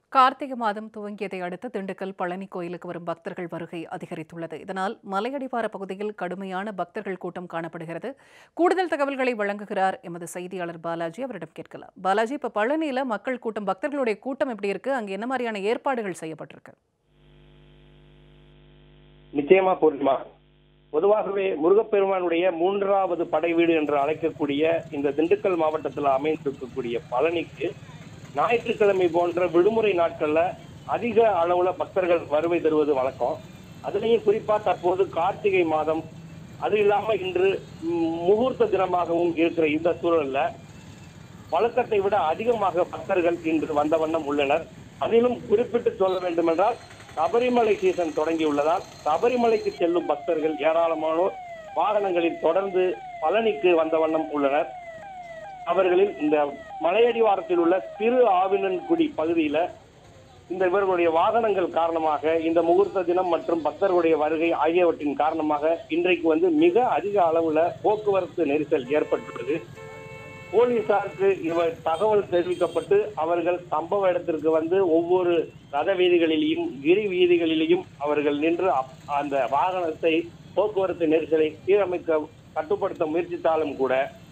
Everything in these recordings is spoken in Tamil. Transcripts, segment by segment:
கார்த்திகை மாதம் துவங்கியதை அடுத்து திண்டுக்கல் பழனி கோயிலுக்கு வரும் பக்தர்கள் வருகை அதிகரித்துள்ளது இதனால் மலையடிவார பகுதியில் கடுமையான பக்தர்கள் கூட்டம் காணப்படுகிறது கூடுதல் தகவல்களை வழங்குகிறார் எமது செய்தியாளர் பாலாஜி அவரிடம் கேட்கலாம் பாலாஜி இப்ப பழனியில மக்கள் கூட்டம் பக்தர்களுடைய கூட்டம் எப்படி இருக்கு அங்க என்ன மாதிரியான ஏற்பாடுகள் செய்யப்பட்டிருக்கு நிச்சயமா பூர்ணிமா பொதுவாகவே முருகப்பெருமானுடைய மூன்றாவது படை வீடு என்று அழைக்கக்கூடிய இந்த திண்டுக்கல் மாவட்டத்தில் அமைந்திருக்கக்கூடிய பழனிக்கு ஞாயிற்றுக்கிழமை போன்ற விடுமுறை நாட்கள்ல அதிக அளவுல பக்தர்கள் வருகை தருவது வழக்கம் அதுலேயும் குறிப்பா தற்போது கார்த்திகை மாதம் அது இல்லாம இன்று ம், முகூர்த்த தினமாகவும் இருக்கிற இந்த சூழல்ல வழக்கத்தை விட அதிகமாக பக்தர்கள் இன்று வந்த வண்ணம் உள்ளனர் அதிலும் குறிப்பிட்டு சொல்ல வேண்டுமென்றால் சபரிமலை சீசன் தொடங்கியுள்ளதால் சபரிமலைக்கு செல்லும் பக்தர்கள் ஏராளமானோர் வாகனங்களில் தொடர்ந்து பழனிக்கு வந்த வண்ணம் உள்ளனர் அவர்களில் இந்த மலையடிவாரத்தில் உள்ள திரு ஆவினன்குடி பகுதியில இந்த இவர்களுடைய வாகனங்கள் காரணமாக இந்த முகூர்த்த தினம் மற்றும் பக்தர்களுடைய வருகை ஆகியவற்றின் காரணமாக இன்றைக்கு வந்து மிக அதிக அளவுல போக்குவரத்து நெரிசல் ஏற்பட்டுள்ளது போலீசாருக்கு இவர் தகவல் தெரிவிக்கப்பட்டு அவர்கள் சம்பவ இடத்திற்கு வந்து ஒவ்வொரு ரத வீதிகளிலேயும் கிரி வீதிகளிலேயும் அவர்கள் நின்று அப்- அந்த வாகனத்தை போக்குவரத்து நெரிசலை சீரமைக்க கட்டுப்படுத்த முயற்சித்தாலும் கூட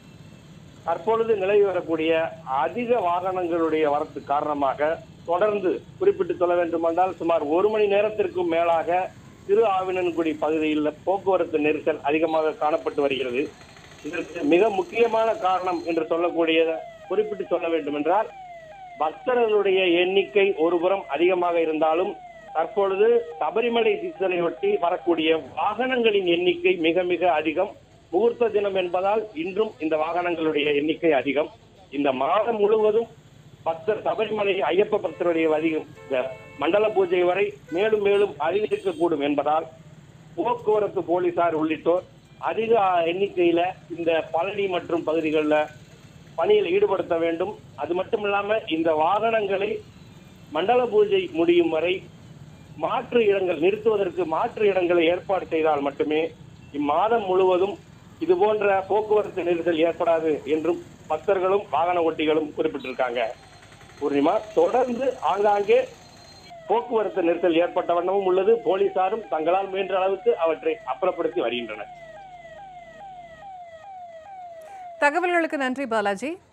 தற்பொழுது நிலவி வரக்கூடிய அதிக வாகனங்களுடைய வரத்து காரணமாக தொடர்ந்து குறிப்பிட்டு சொல்ல வேண்டுமென்றால் சுமார் ஒரு மணி நேரத்திற்கும் மேலாக திரு ஆவினன்குடி பகுதியில் போக்குவரத்து நெரிசல் அதிகமாக காணப்பட்டு வருகிறது இதற்கு மிக முக்கியமான காரணம் என்று சொல்லக்கூடிய குறிப்பிட்டு சொல்ல வேண்டுமென்றால் பக்தர்களுடைய எண்ணிக்கை ஒருபுறம் அதிகமாக இருந்தாலும் தற்பொழுது சபரிமலை சீசனையொட்டி வரக்கூடிய வாகனங்களின் எண்ணிக்கை மிக மிக அதிகம் முகூர்த்த தினம் என்பதால் இன்றும் இந்த வாகனங்களுடைய எண்ணிக்கை அதிகம் இந்த மாதம் முழுவதும் பக்தர் சபரிமலை ஐயப்ப பக்தருடைய அதிகம் இந்த மண்டல பூஜை வரை மேலும் மேலும் அதிகரிக்கக்கூடும் என்பதால் போக்குவரத்து போலீசார் உள்ளிட்டோர் அதிக எண்ணிக்கையில இந்த பழனி மற்றும் பகுதிகளில் பணியில் ஈடுபடுத்த வேண்டும் அது மட்டும் இல்லாம இந்த வாகனங்களை மண்டல பூஜை முடியும் வரை மாற்று இடங்கள் நிறுத்துவதற்கு மாற்று இடங்களை ஏற்பாடு செய்தால் மட்டுமே இம்மாதம் முழுவதும் இது போன்ற போக்குவரத்து நெரிசல் ஏற்படாது என்றும் பக்தர்களும் வாகன ஓட்டிகளும் குறிப்பிட்டிருக்காங்க பூர்ணிமா தொடர்ந்து ஆங்காங்கே போக்குவரத்து நெரிசல் ஏற்பட்ட வண்ணமும் உள்ளது போலீசாரும் தங்களால் முயன்ற அளவுக்கு அவற்றை அப்புறப்படுத்தி வருகின்றனர் தகவல்களுக்கு நன்றி பாலாஜி